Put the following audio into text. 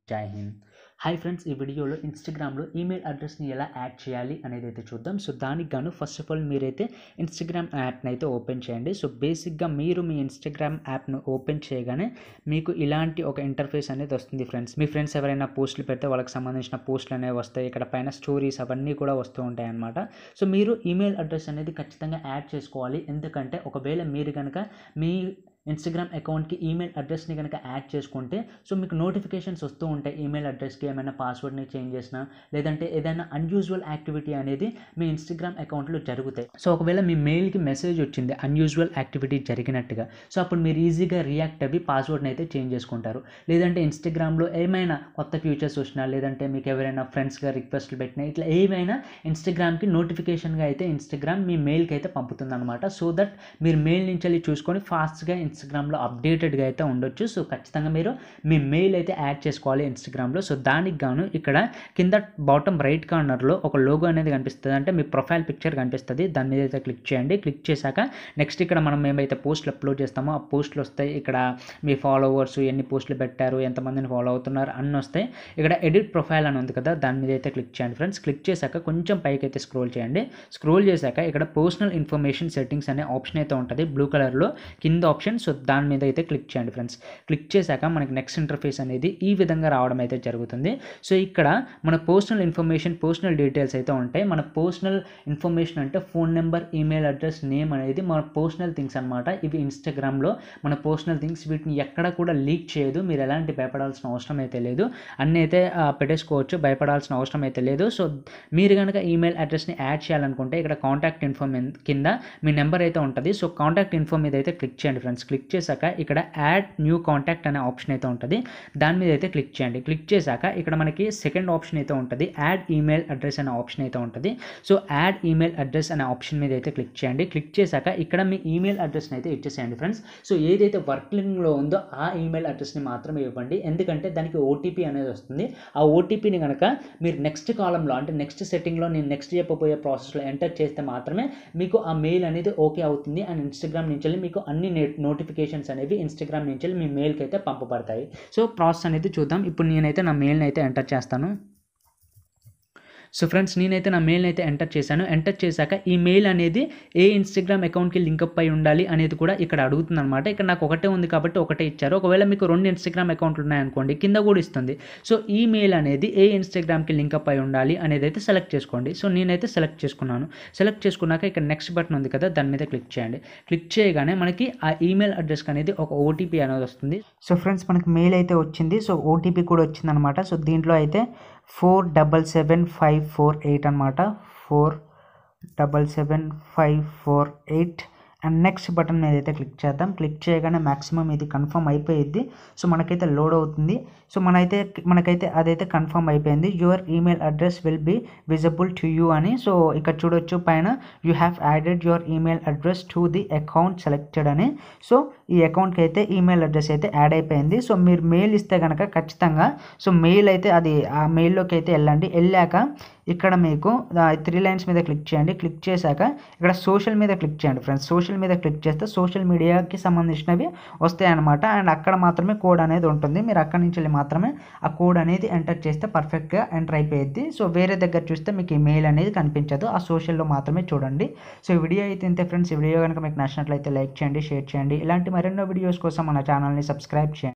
జై Hind hi friends ఈ వీడియోలో ఇన్స్టాగ్రామ్లో ఈమెయిల్ అడ్రస్ని ఎలా యాడ్ చేయాలి అనేది అయితే చూద్దాం సో దానికి గాను ఫస్ట్ ఆఫ్ ఆల్ మీరైతే ఇన్స్టాగ్రామ్ యాప్ని అయితే ఓపెన్ చేయండి సో బేసిక్గా మీరు మీ ఇన్స్టాగ్రామ్ యాప్ను ఓపెన్ చేయగానే మీకు ఇలాంటి ఒక ఇంటర్ఫేస్ అనేది వస్తుంది ఫ్రెండ్స్ మీ ఫ్రెండ్స్ ఎవరైనా పోస్టులు పెడితే వాళ్ళకి సంబంధించిన పోస్టులు అనేవి వస్తాయి ఇక్కడ పైన స్టోరీస్ అవన్నీ కూడా వస్తూ ఉంటాయి అన్నమాట సో మీరు ఈమెయిల్ అడ్రస్ అనేది ఖచ్చితంగా యాడ్ చేసుకోవాలి ఎందుకంటే ఒకవేళ మీరు కనుక మీ ఇన్స్టాగ్రామ్ అకౌంట్కి ఈమెయిల్ అడ్రస్ని కనుక యాడ్ చేసుకుంటే సో మీకు నోటిఫికేషన్స్ వస్తూ ఉంటాయి ఈమెయిల్ అడ్రస్కి ఏమైనా పాస్వర్డ్ని చేంజ్ చేసినా లేదంటే ఏదైనా అన్యూజువల్ యాక్టివిటీ అనేది మీ ఇన్స్టాగ్రామ్ అకౌంట్లో జరుగుతాయి సో ఒకవేళ మీ మెయిల్కి మెసేజ్ వచ్చింది అన్యూజువల్ యాక్టివిటీ జరిగినట్టుగా సో అప్పుడు మీరు ఈజీగా రియాక్ట్ అవ్వి పాస్వర్డ్ని అయితే చేంజ్ చేసుకుంటారు లేదంటే ఇన్స్టాగ్రామ్లో ఏమైనా కొత్త ఫ్యూచర్స్ వచ్చినా లేదంటే మీకు ఎవరైనా ఫ్రెండ్స్గా రిక్వెస్ట్లు పెట్టినా ఇట్లా ఏమైనా ఇన్స్టాగ్రామ్కి నోటిఫికేషన్గా అయితే ఇన్స్టాగ్రామ్ మీ మెయిల్కి అయితే పంపుతుంది అనమాట సో దట్ మీరు మెయిల్ నుంచి వెళ్ళి చూసుకొని ఫాస్ట్గా ఇన్స్టాగ్రామ్లో అప్డేటెడ్గా అయితే ఉండొచ్చు సో ఖచ్చితంగా మీరు మీ మెయిల్ అయితే యాడ్ చేసుకోవాలి ఇన్స్టాగ్రామ్లో సో దానికి గాను ఇక్కడ కింద బాటమ్ రైట్ కార్నర్లో ఒక లోగో అనేది కనిపిస్తుంది అంటే మీ ప్రొఫైల్ పిక్చర్ కనిపిస్తుంది దాని మీద అయితే క్లిక్ చేయండి క్లిక్ చేశాక నెక్స్ట్ ఇక్కడ మనం ఏమైతే పోస్టులు అప్లోడ్ చేస్తామో ఆ పోస్టులు వస్తాయి ఇక్కడ మీ ఫాలోవర్స్ ఎన్ని పోస్టులు పెట్టారు ఎంతమందిని ఫాలో అవుతున్నారు అన్నీ వస్తాయి ఇక్కడ ఎడిట్ ప్రొఫైల్ అని ఉంది కదా దాని మీద అయితే క్లిక్ చేయండి ఫ్రెండ్స్ క్లిక్ చేశాక కొంచెం పైకి అయితే స్క్రోల్ చేయండి స్క్రోల్ చేశాక ఇక్కడ పర్సనల్ ఇన్ఫర్మేషన్ సెట్టింగ్స్ అనే ఆప్షన్ అయితే ఉంటుంది బ్లూ కలర్లో కింద ఆప్షన్ సో దాని మీద అయితే క్లిక్ చేయండి ఫ్రెండ్స్ క్లిక్ చేశాక మనకి నెక్స్ట్ ఇంటర్ఫేస్ అనేది ఈ విధంగా రావడం అయితే జరుగుతుంది సో ఇక్కడ మన పర్సనల్ ఇన్ఫర్మేషన్ పర్సనల్ డీటెయిల్స్ అయితే ఉంటాయి మన పర్సనల్ ఇన్ఫర్మేషన్ అంటే phone number email address name అనేది మన పర్సనల్ థింగ్స్ అనమాట ఇవి ఇన్స్టాగ్రామ్లో మన పర్సనల్ థింగ్స్ వీటిని ఎక్కడ కూడా లీక్ చేయదు మీరు ఎలాంటి భయపడాల్సిన అవసరం అయితే లేదు అన్నీ అయితే ఆ, పెట్టేసుకోవచ్చు భయపడాల్సిన అవసరం అయితే లేదు సో మీరు కనుక ఈమెయిల్ అడ్రస్ని యాడ్ చేయాలనుకుంటే ఇక్కడ కాంటాక్ట్ ఇన్ఫో కింద మీ నెంబర్ అయితే ఉంటుంది సో కాంటాక్ట్ ఇన్ఫో మీద అయితే క్లిక్ చేయండి ఫ్రెండ్స్ క్లిక్ చేశాక ఇక్కడ యాడ్ న్యూ కాంటాక్ట్ అనే ఆప్షన్ అయితే ఉంటుంది దాని మీద అయితే క్లిక్ చేయండి క్లిక్ చేశాక ఇక్కడ మనకి సెకండ్ ఆప్షన్ అయితే ఉంటుంది యాడ్ ఈమెయిల్ అడ్రస్ అనే ఆప్షన్ అయితే ఉంటుంది సో యాడ్ ఈమెయిల్ అడ్రస్ అనే ఆప్షన్ మీద అయితే క్లిక్ చేయండి క్లిక్ చేశాక ఇక్కడ మీ ఈమెయిల్ అడ్రస్ని అయితే ఇచ్చేసేయండి ఫ్రెండ్స్ సో ఏదైతే వర్కింగ్లో ఉందో ఆ ఈమెయిల్ అడ్రస్ని మాత్రమే ఇవ్వండి ఎందుకంటే దానికి ఓటీపీ అనేది వస్తుంది ఆ ఓటీపీని కనుక మీరు నెక్స్ట్ కాలంలో అంటే నెక్స్ట్ సెట్టింగ్లో నేను నెక్స్ట్ చెప్పబోయే ప్రాసెస్లో ఎంటర్ చేస్తే మాత్రమే మీకు ఆ మెయిల్ అనేది ఓకే అవుతుంది అండ్ ఇన్స్టాగ్రామ్ నుంచి వెళ్ళి మీకు అన్ని నోటిఫికేషన్స్ అనేవి ఇన్స్టాగ్రామ్ నుంచి వెళ్ళి మీ మెయిల్కి అయితే పంపబడతాయి సో ప్రాసెస్ అనేది చూద్దాం ఇప్పుడు నేనైతే నా మెయిల్ని అయితే ఎంటర్ చేస్తాను సో ఫ్రెండ్స్ నేనైతే నా మెయిల్ని అయితే ఎంటర్ చేశాను ఎంటర్ చేశాక ఈ మెయిల్ అనేది ఏ ఇన్స్టాగ్రామ్ అకౌంట్కి లింకప్ అయి ఉండాలి అనేది కూడా ఇక్కడ అడుగుతుంది అనమాట ఇక్కడ నాకు ఒకటే ఉంది కాబట్టి ఒకటే ఇచ్చారు ఒకవేళ మీకు రెండు ఇన్స్టాగ్రామ్ అకౌంట్లు ఉన్నాయనుకోండి కింద కూడా ఇస్తుంది సో ఈ మెయిల్ అనేది ఏ ఇన్స్టాగ్రామ్కి లింకప్ అయి ఉండాలి అనేది అయితే సెలెక్ట్ చేసుకోండి సో నేనైతే సెలెక్ట్ చేసుకున్నాను సెలెక్ట్ చేసుకున్నాక ఇక్కడ నెక్స్ట్ బటన్ ఉంది కదా దాని మీద క్లిక్ చేయండి క్లిక్ చేయగానే మనకి ఆ ఈమెయిల్ అడ్రస్కి అనేది ఒక ఓటీపీ అనేది వస్తుంది సో ఫ్రెండ్స్ మనకి మెయిల్ అయితే వచ్చింది సో ఓటీపీ కూడా వచ్చిందనమాట సో దీంట్లో అయితే four double seven five four eight అనమాట four double seven five four eight and next button మీద అయితే క్లిక్ చేద్దాం క్లిక్ చేయగానే మ్యాక్సిమం ఇది కన్ఫర్మ్ అయిపోయింది సో మనకైతే లోడ్ అవుతుంది సో మనైతే మనకైతే అదైతే కన్ఫర్మ్ అయిపోయింది your email address will be visible to you అని సో ఇక్కడ చూడొచ్చు పైన you have added your email address to the account selected అని సో ఈ అకౌంట్కి అయితే ఈమెయిల్ అడ్రస్ అయితే యాడ్ అయిపోయింది సో మీరు మెయిల్ ఇస్తే కనుక ఖచ్చితంగా సో మెయిల్ అయితే అది ఆ మెయిల్లోకి అయితే వెళ్ళండి వెళ్ళాక ఇక్కడ మీకు త్రీ లైన్స్ మీద క్లిక్ చేయండి క్లిక్ చేశాక ఇక్కడ సోషల్ మీద క్లిక్ చేయండి ఫ్రెండ్స్ సోషల్ మీద క్లిక్ చేస్తే సోషల్ మీడియాకి సంబంధించినవి వస్తాయి అనమాట అండ్ అక్కడ మాత్రమే కోడ్ అనేది ఉంటుంది మీరు అక్కడి నుంచి వెళ్ళి మాత్రమే ఆ కోడ్ అనేది ఎంటర్ చేస్తే పర్ఫెక్ట్గా ఎంటర్ అయిపోయింది సో వేరే దగ్గర చూస్తే మీకు ఈ మెయిల్ అనేది కనిపించదు ఆ సోషల్లో మాత్రమే చూడండి సో ఈ వీడియో అయితే ఇంతే ఫ్రెండ్స్ ఈ వీడియో కనుక మీకు నచ్చినట్లయితే లైక్ చేయండి షేర్ చేయండి ఇలాంటి మరెన్నో వీడియోస్ కోసం మన ఛానల్ని సబ్స్క్రైబ్ చేయండి